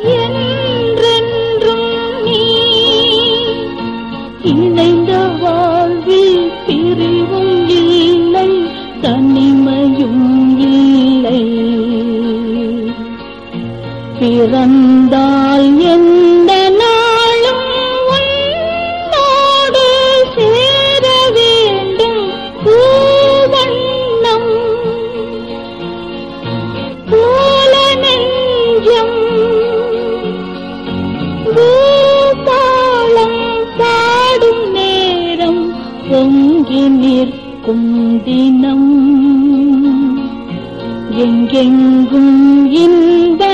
என்றென்றும் நீ இணைந்த வாழ்வில் பிரிவும் இல்லை தனிமையும் இல்லை பிறந்தால் எந்த நாளும் உன்னோடு சேர வேண்டும் பூவண்ணம் போல நெஞ்சம் பூபாலம் பாடும் நேரம் பொங்கி நிற்கும் தினம் எங்கெங்கும் இன்ப